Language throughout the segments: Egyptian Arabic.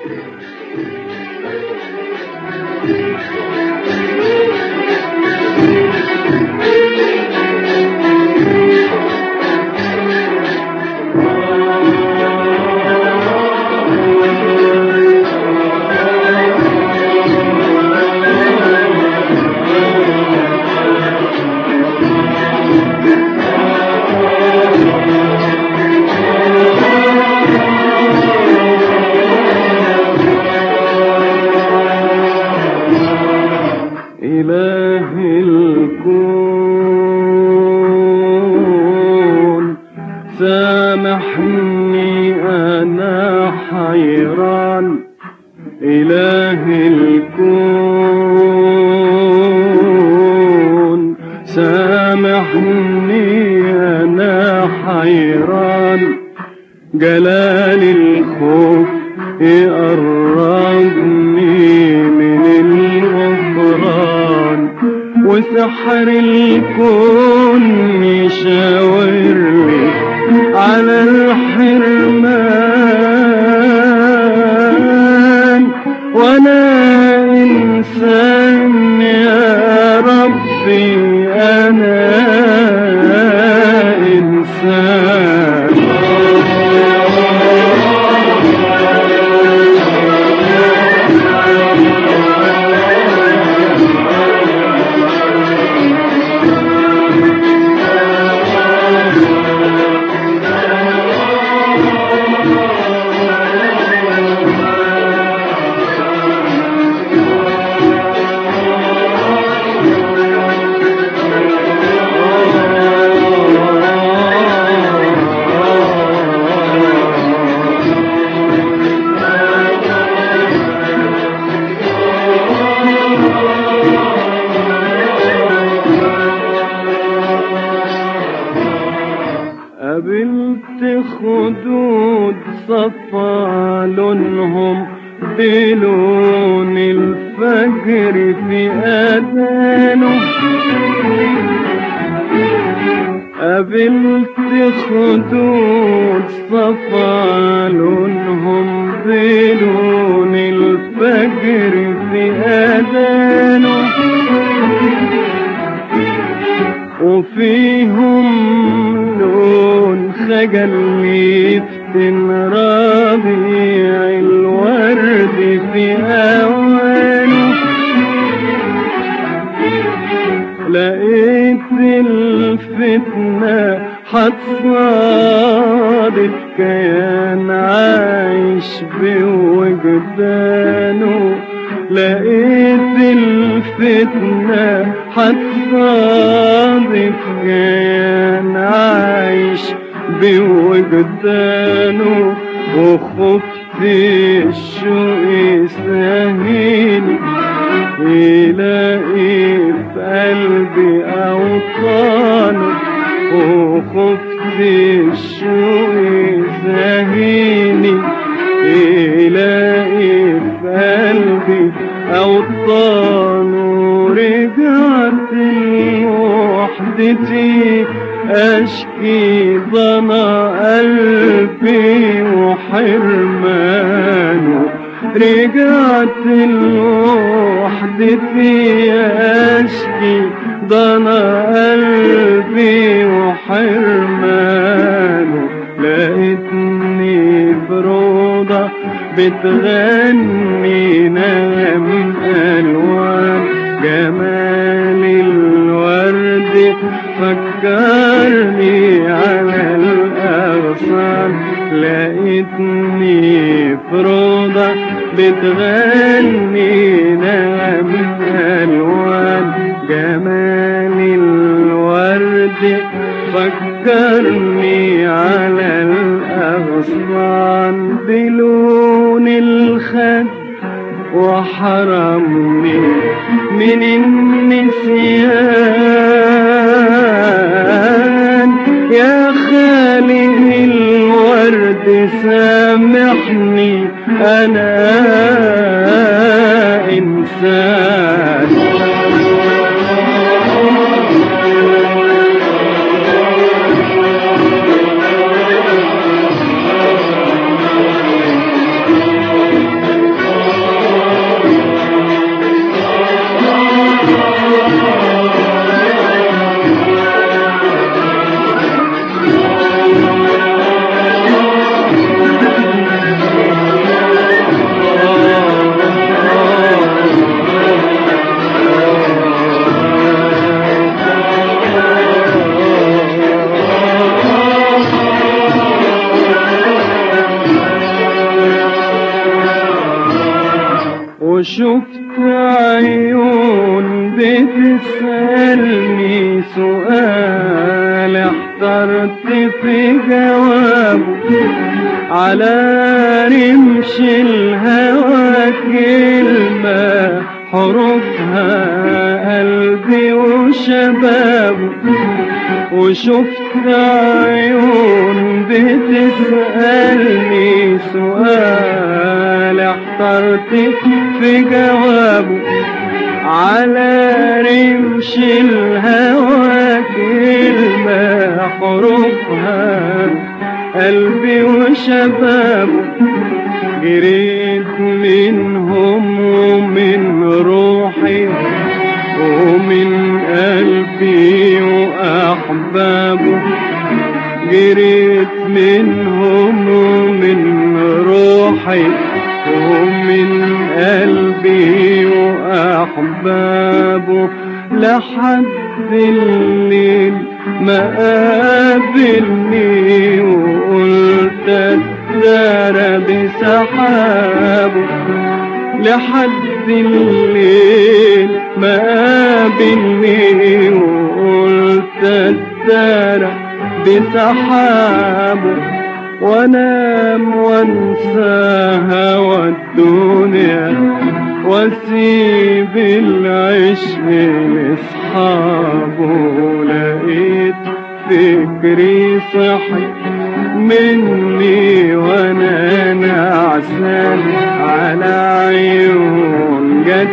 إله الكون سامحني أنا حيران إله الكون سامحني أنا حيران جلال الخوف يقربني من الغفران وسحر الكون يشاورني على الحرمان وانا انسان يا ربي انا انسان قابلت خدود صفا لونهم بلون الفجر في أذانه قابلت خدود صفا لونهم بلون الفجر في أذانه وفيهم لون خجل يفتن ربيع الورد في أوانه لقيت الفتنة حتصاد كيان عايش بوجدانه لقيت الفتنة حتصادف كيان عايش بوجدانه وخفت الشوق يسهيني يلاقي في قلبي أوطانه وخفت الشوق يسهيني يلاقي في قلبي أوطانه رجعت لوحدتي أشكي ضنا قلبي وحرمانه رجعت لوحدتي أشكي ضنا قلبي وحرمانه لقيتني في روضة بتغني نغم ألوان جمال الورد فكرني على الأغصان لقيتني في روضة بتغني نغم ألوان جمال الورد فكرني على الأغصان بلون الخد وحرمني من النسيان يا خالق الورد سامحني أنا إنسان وشفت عيون بتسألني سؤال احترت في جوابه على رمش الهوى كلمة حروفها قلبي وشبابه وشفت عيون بتسألني سؤال احترت في جوابه على رمش الهوى كلمة حروفها قلبي وشبابه جريت منهم ومن روحي ومن قلبي وأحبابه جريت منهم ومن روحي ومن قلبي وأحبابه لحد الليل ما قابلني وقلت الدار بسحابه لحد الليل ما قابلني وقلت الدار بسحابه وانام وانسى هوى الدنيا واسيب العشق لاصحابه لقيت فكري صحي مني وانا نعسان على عيون جت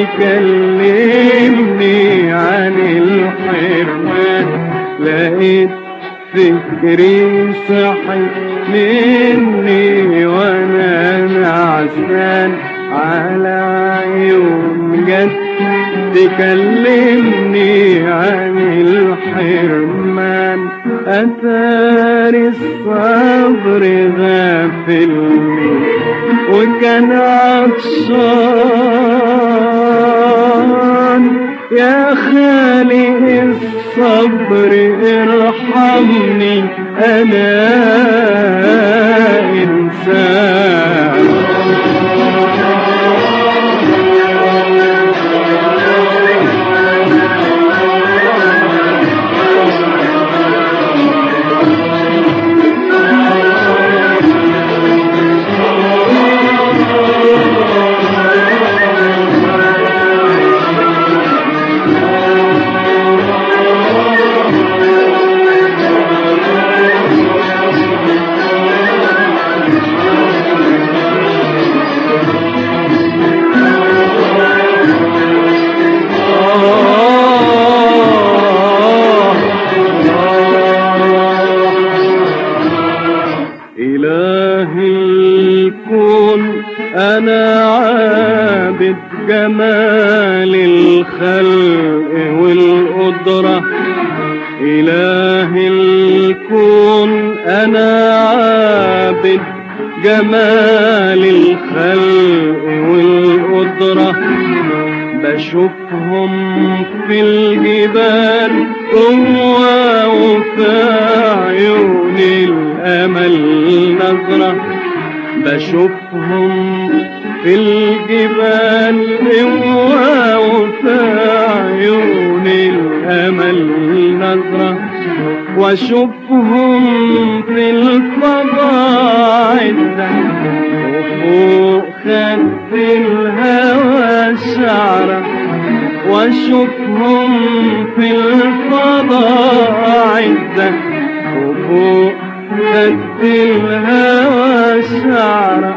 تكلمني عن الحرمان لقيت فكري صحي مني وانا نعسان على عيون جت تكلمني عن الحرمان أثار الصبر غافلني وكان عطشان يا خالق الصبر ارحمني أنا إنسان إله الكون أنا عابد جمال الخلق والقدرة إله الكون أنا عابد جمال الخلق والقدرة بشوفهم في الجبال قوة وفي عيون الأمل نظرة بشوفهم في الجبال قوة وفي عيون الأمل نظرة واشوفهم في الفضاء عزة وفوق خد الهوى شعرة واشوفهم في الفضاء عزة وفوق خد الهوى شعرة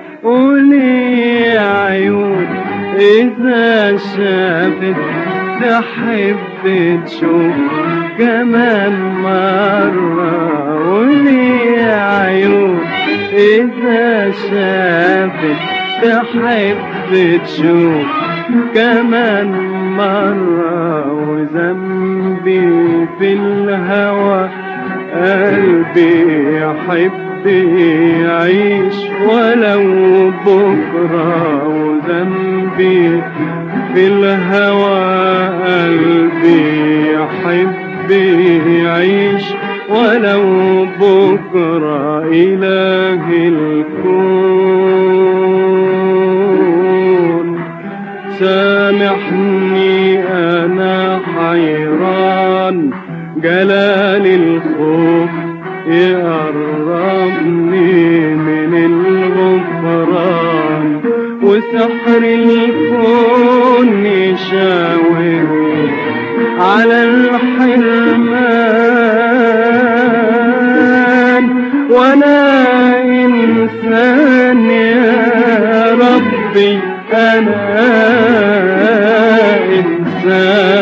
قولي يا عيون إذا شافت تحب تشوف كمان مرة قولي يا عيون إذا شافت تحب تشوف كمان مرة وذنبي في الهوى قلبي يحب يعيش ولو بكرة وذنبي في الهوى قلبي يحب يعيش ولو بكرة إله الكون سامحني أنا حيران جلال الخوف يقربني من الغفران وسحر الكون يشاورني على الحرمان وانا انسان يا ربي انا انسان